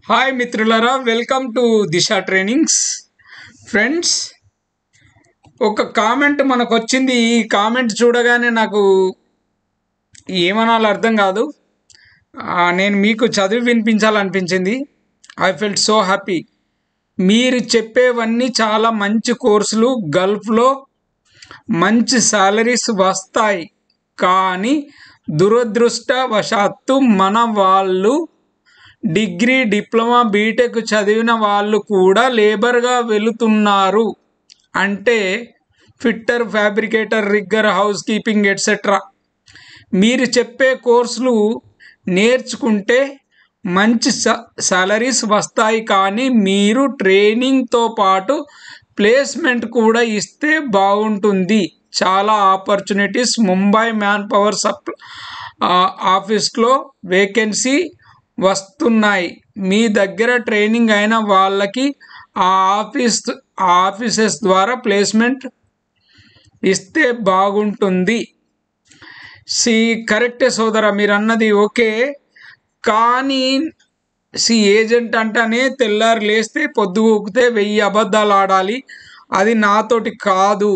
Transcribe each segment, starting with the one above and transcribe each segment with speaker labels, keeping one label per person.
Speaker 1: hi మిత్రులరా welcome to Disha trainings friends ఒక comment మనకు వచ్చింది ఈ కామెంట్ చూడగానే నాకు ఏమనాలో అర్థం కాదు ఆ, నేను మీకు చదివి వినిపించాలనిపించింది ఐ ఫెల్ట్ సో హ్యాపీ మీరు చెప్పేవన్నీ చాలా మంచి కోర్సులు గల్ఫ్లో మంచి సాలరీస్ వస్తాయి కానీ దురదృష్టవశాత్తు మన వాళ్ళు డిగ్రీ డిప్లొమా బీటెక్ చదివిన వాళ్ళు కూడా లేబర్గా వెళుతున్నారు అంటే fitter fabricator rigger house keeping etcetera మీరు చెప్పే కోర్సులు నేర్చుకుంటే మంచి సాలరీస్ వస్తాయి కానీ మీరు ట్రైనింగ్తో పాటు ప్లేస్మెంట్ కూడా ఇస్తే బాగుంటుంది చాలా ఆపర్చునిటీస్ ముంబై మ్యాన్ పవర్ సప్ ఆఫీస్లో వేకెన్సీ వస్తున్నాయి మీ దగ్గర ట్రైనింగ్ అయిన వాళ్ళకి ఆ ఆఫీస్ ఆ ఆఫీసెస్ ద్వారా ప్లేస్మెంట్ ఇస్తే బాగుంటుంది సి కరెక్టే సోదర మీరు అన్నది ఓకే కానీ సి ఏజెంట్ అంటేనే తెల్లారి లేస్తే పొద్దు ఊకితే వెయ్యి అబద్ధాలు ఆడాలి అది నాతోటి కాదు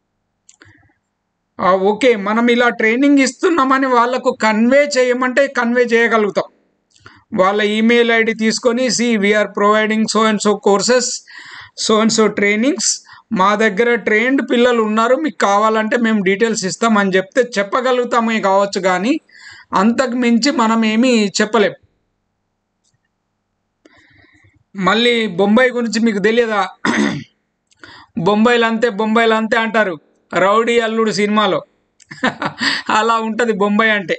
Speaker 1: ఆ, ఓకే మనం ఇలా ట్రైనింగ్ ఇస్తున్నామని వాళ్ళకు కన్వే చేయమంటే కన్వే చేయగలుగుతాం వాళ్ళ ఈమెయిల్ ఐడి తీసుకొని see we are providing so and so courses so and so trainings మా దగ్గర ట్రైన్డ్ పిల్లలు ఉన్నారు మీకు కావాలంటే మేము డీటెయిల్స్ ఇస్తామని చెప్తే చెప్పగలుగుతామే కావచ్చు కానీ అంతకు మించి మనం ఏమీ చెప్పలేం మళ్ళీ బొంబాయి గురించి మీకు తెలియదా బొంబాయిలు అంతే బొంబాయిలు అంతే అంటారు రౌడీ అల్లుడు సినిమాలో అలా ఉంటుంది బొంబాయి అంటే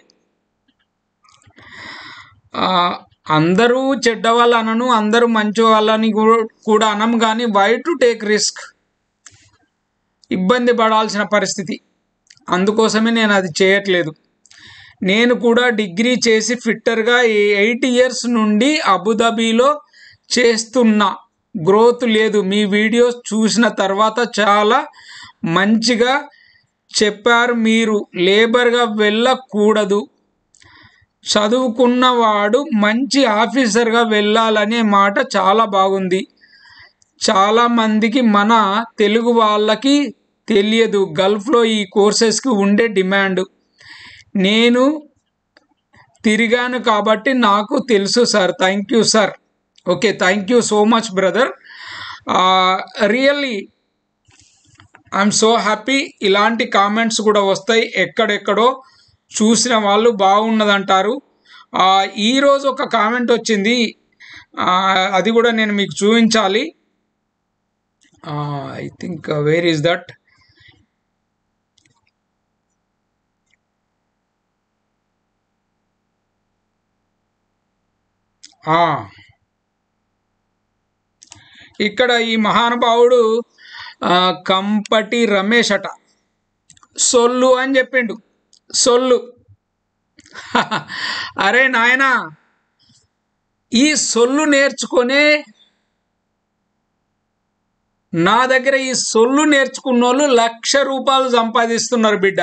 Speaker 1: ఆ, అందరూ చెడ్డ వాళ్ళు అనను అందరూ మంచి వాళ్ళని కూ- కూడా అనం కానీ వై టు టేక్ రిస్క్ ఇబ్బంది పడాల్సిన పరిస్థితి అందుకోసమే నేను అది చేయట్లేదు నేను కూడా డిగ్రీ చేసి ఫిట్టర్గా ఎయిట్ ఇయర్స్ నుండి అబుదాబీలో చేస్తున్నా గ్రోత్ లేదు మీ వీడియోస్ చూసిన తర్వాత చాలా మంచిగా చెప్పారు మీరు లేబర్గా వెళ్ళకూడదు చదువుకున్నవాడు మంచి ఆఫీసర్గా వెళ్ళాలనే మాట చాలా బాగుంది చాలామందికి మన తెలుగు వాళ్ళకి తెలియదు గల్ఫ్లో ఈ కోర్సెస్కి ఉండే డిమాండ్ నేను తిరిగాను కాబట్టి నాకు తెలుసు sir thank you sir okay thank you so much brother really I'm so happy ఇలాంటి కామెంట్స్ కూడా వస్తాయి ఎక్కడెక్కడో చూసిన వాళ్ళు బాగున్నదంటారు ఆ, ఈరోజు ఒక కామెంట్ వచ్చింది ఆ, అది కూడా నేను మీకు చూపించాలి I think where is that ఇక్కడ ఈ మహానుభావుడు ఆ, కంపటి రమేష్ అట సొల్లు అని చెప్పిండు సొల్లు అరే నాయనా ఈ సొల్లు నేర్చుకొనే నా దగ్గర ఈ సొల్లు నేర్చుకున్న వాళ్ళు లక్ష రూపాయలు సంపాదిస్తున్నారు బిడ్డ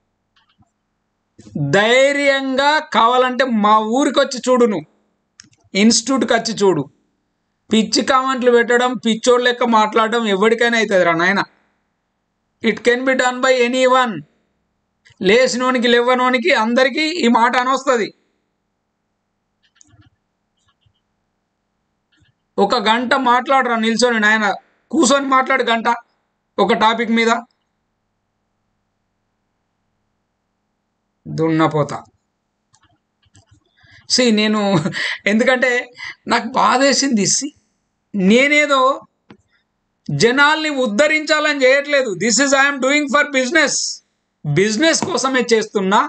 Speaker 1: ధైర్యంగా కావాలంటే మా ఊరికి వచ్చి చూడు నువ్వు ఇన్స్టిట్యూట్కి వచ్చి చూడు పిచ్చి కామెంట్లు పెట్టడం పిచ్చోడు లెక్క మాట్లాడడం ఎవరికైనా అవుతుంది రా నాయన it can be done by anyone లేచినోనికి లేవనోనికి అందరికీ ఈ మాట అనొస్తుంది ఒక గంట మాట్లాడరా నిల్చొని నాయన కూర్చొని మాట్లాడు గంట ఒక టాపిక్ మీద దున్నపోతా సి నేను ఎందుకంటే నాకు బాధేసింది సి నేనేదో జనాల్ని ఉద్ధరించాలని చేయట్లేదు this is I'm doing for business business కోసమే చేస్తున్నా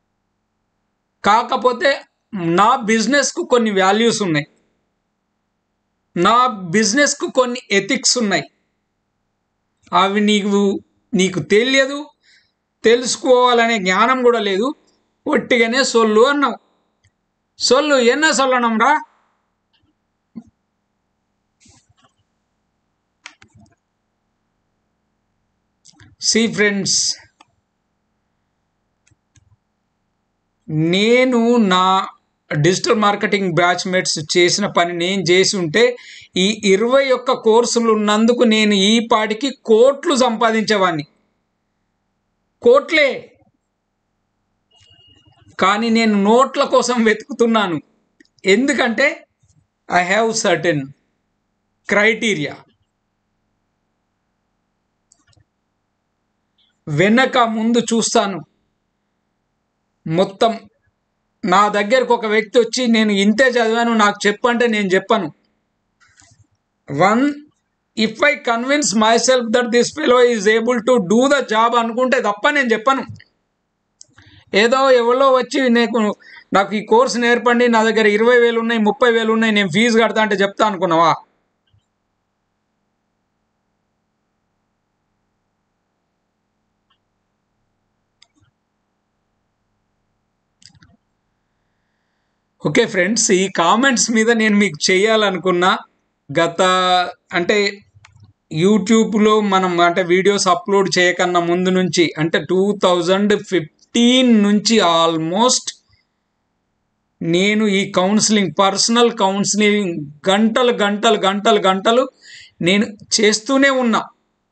Speaker 1: కాకపోతే నా బిజినెస్కు కొన్ని వాల్యూస్ ఉన్నాయి నా బిజినెస్కు కొన్ని ఎథిక్స్ ఉన్నాయి అవి నీకు నీకు తెలియదు తెలుసుకోవాలనే జ్ఞానం కూడా లేదు ఒట్టిగానే సొల్లు అన్నావు సొల్లు ఎన్న సొల్లనం రా సి ఫ్రెండ్స్ నేను నా డిజిటల్ మార్కెటింగ్ బ్యాచ్మేట్స్ చేసిన పని నేను చేసి ఉంటే ఈ ఇరవై ఒక్క కోర్సులు ఉన్నందుకు నేను ఈ పాటికి కోట్లు సంపాదించేవాడిని కోట్లే కానీ నేను నోట్ల కోసం వెతుకుతున్నాను ఎందుకంటే ఐ హ్యావ్ సర్టెన్ క్రైటీరియా వెనక ముందు చూస్తాను మొత్తం నా దగ్గరకు ఒక వ్యక్తి వచ్చి నేను ఇంతే చదివాను నాకు చెప్పంటే నేను చెప్పను one if I convince myself that this fellow is able to do the job అనుకుంటే తప్ప నేను చెప్పను ఏదో ఎవరో వచ్చి నీకు నాకు ఈ కోర్స్ నేర్పండి నా దగ్గర ఇరవై వేలు ఉన్నాయి ముప్పై వేలు ఉన్నాయి నేను ఫీజు కడతా అంటే చెప్తా అనుకున్నావా ఓకే ఫ్రెండ్స్ ఈ కామెంట్స్ మీద నేను మీకు చేయాలనుకున్నా గత అంటే యూట్యూబ్లో మనం అంటే వీడియోస్ అప్లోడ్ చేయకన్నా ముందు నుంచి అంటే టూ థౌజండ్ ఫిఫ్టీన్ నుంచి ఆల్మోస్ట్ నేను ఈ కౌన్సిలింగ్ పర్సనల్ కౌన్సిలింగ్ గంటలు గంటలు గంటలు గంటలు నేను చేస్తూనే ఉన్నా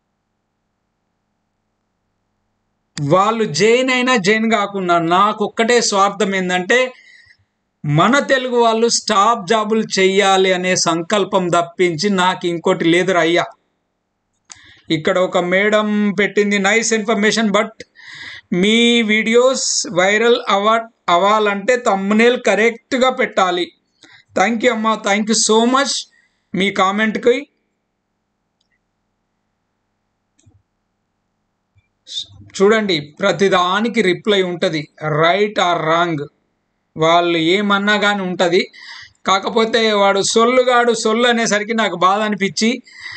Speaker 1: వాళ్ళు జైన్ అయినా జైన్ కాకుండా నాకు ఒక్కటే స్వార్థం ఏంటంటే మన తెలుగు వాళ్ళు స్టాప్ జాబులు చెయ్యాలి అనే సంకల్పం తప్పించి నాకు ఇంకోటి లేదు అయ్యా ఇక్కడ ఒక మేడం పెట్టింది నైస్ ఇన్ఫర్మేషన్ బట్ మీ వీడియోస్ వైరల్ అవ అవ్వాలంటే తమ్మునేల్ కరెక్ట్గా పెట్టాలి థ్యాంక్ యూ అమ్మా థ్యాంక్ యూ సో మచ్ మీ కామెంట్కి చూడండి ప్రతిదానికి రిప్లై ఉంటుంది రైట్ ఆర్ రాంగ్ వాళ్ళు ఏమన్నా కానీ ఉంటుంది కాకపోతే వాడు సొల్లుగాడు సొల్లు అనేసరికి నాకు బాధ అనిపించి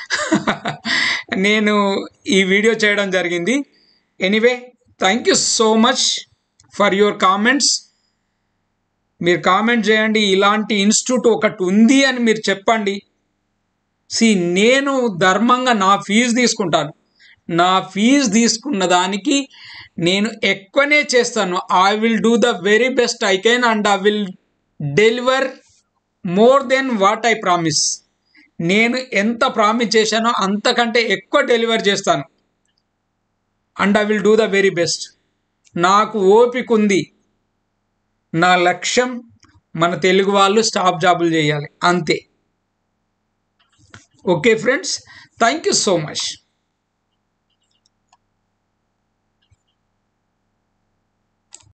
Speaker 1: నేను ఈ వీడియో చేయడం జరిగింది anyway thank you so much for your comments మీరు కామెంట్ చేయండి ఇలాంటి ఇన్స్టిట్యూట్ ఒకటి ఉంది అని మీరు చెప్పండి సి నేను ధర్మంగా నా ఫీజు తీసుకుంటాను నా ఫీజు తీసుకున్న దానికి నేను ఎక్కువనే చేస్తాను I will do the very best I can and I will deliver more then what I promise నేను ఎంత ప్రామిస్ చేశానో అంతకంటే ఎక్కువ డెలివర్ చేస్తాను and I will do the very best నాకు ఓపిక ఉంది నా లక్ష్యం మన తెలుగు వాళ్ళు స్టాప్ జాబులు చేయాలి అంతే okay friends thank you so much